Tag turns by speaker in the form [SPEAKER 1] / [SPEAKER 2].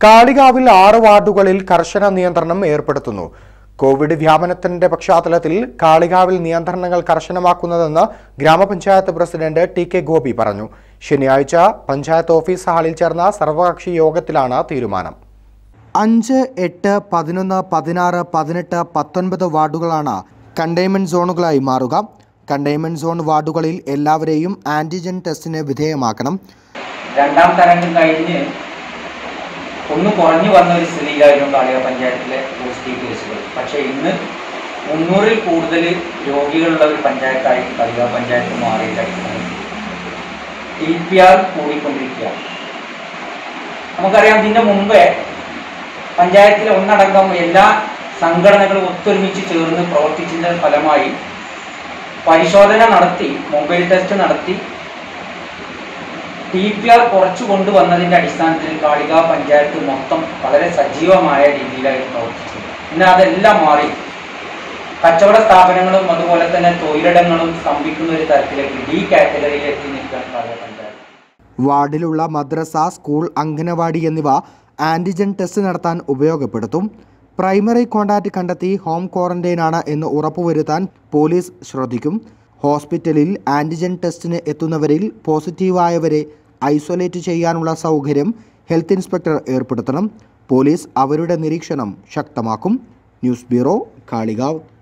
[SPEAKER 1] കാളികാവിൽ ആറ് വാർഡുകളിൽ കർശന നിയന്ത്രണം ഏർപ്പെടുത്തുന്നു കോവിഡ് വ്യാപനത്തിന്റെ പശ്ചാത്തലത്തിൽ കാളികാവിൽ നിയന്ത്രണങ്ങൾ കർശനമാക്കുന്നതെന്ന് ഗ്രാമപഞ്ചായത്ത് പ്രസിഡന്റ് ടി കെ ഗോപി പറഞ്ഞു ശനിയാഴ്ച പഞ്ചായത്ത് ഓഫീസ് ഹാളിൽ ചേർന്ന സർവകക്ഷി യോഗത്തിലാണ് തീരുമാനം അഞ്ച് എട്ട് പതിനൊന്ന് പതിനാറ് പതിനെട്ട് പത്തൊൻപത് വാർഡുകളാണ് കണ്ടെയ്ൻമെന്റ് സോണുകളായി മാറുക കണ്ടെയ്ൻമെന്റ് സോൺ വാർഡുകളിൽ എല്ലാവരെയും ആന്റിജൻ ടെസ്റ്റിന് വിധേയമാക്കണം
[SPEAKER 2] രണ്ടാം തരംഗം കഴിഞ്ഞ് ഒന്ന് കുറഞ്ഞു വന്ന ഒരു സ്ഥിതിയിലായിരുന്നു കാളിക പഞ്ചായത്തിലെ പോസിറ്റീവ് കേസുകൾ പക്ഷേ ഇന്ന് മുന്നൂറിൽ കൂടുതൽ രോഗികളുള്ള ഒരു പഞ്ചായത്തായി കാളിക പഞ്ചായത്ത് മാറിയിട്ടാണ് ടി പി ആർ കൂടിക്കൊണ്ടിരിക്കുകയാണ് നമുക്കറിയാം ഇതിൻ്റെ മുമ്പേ പഞ്ചായത്തിലെ ഒന്നടങ്കം എല്ലാ സംഘടനകളും ഒത്തൊരുമിച്ച് ചേർന്ന് പ്രവർത്തിച്ചതിൻ്റെ ഫലമായി പരിശോധന നടത്തി മൊബൈൽ ടെസ്റ്റ് നടത്തി ടി പി ആർ കുറച്ചു കൊണ്ടുവന്നതിൻ്റെ അടിസ്ഥാനത്തിൽ കാളിക പഞ്ചായത്ത് മൊത്തം വളരെ സജീവമായ രീതിയിലായിരുന്നു പ്രവർത്തിച്ചത് ഇന്ന് അതെല്ലാം മാറി കച്ചവട സ്ഥാപനങ്ങളും അതുപോലെ തന്നെ തൊഴിലിടങ്ങളും സ്തംഭിക്കുന്ന ഒരു തരത്തിലേക്ക് ഡി കാറ്റഗറിയിൽ എത്തി നിൽക്കാൻ കാളിക പഞ്ചായത്ത്
[SPEAKER 1] വാർഡിലുള്ള മദ്രസ സ്കൂൾ അംഗനവാടി എന്നിവ ആന്റിജൻ ടെസ്റ്റ് നടത്താൻ ഉപയോഗപ്പെടുത്തും പ്രൈമറി കോണ്ടാക്ട് കണ്ടെത്തി ഹോം ക്വാറന്റൈനാണ് എന്ന് ഉറപ്പുവരുത്താൻ പോലീസ് ശ്രദ്ധിക്കും ഹോസ്പിറ്റലിൽ ആന്റിജൻ ടെസ്റ്റിന് എത്തുന്നവരിൽ പോസിറ്റീവായവരെ ഐസൊലേറ്റ് ചെയ്യാനുള്ള സൗകര്യം ഹെൽത്ത് ഇൻസ്പെക്ടർ ഏർപ്പെടുത്തണം പോലീസ് അവരുടെ നിരീക്ഷണം ശക്തമാക്കും ന്യൂസ് ബ്യൂറോ കാളികാവ്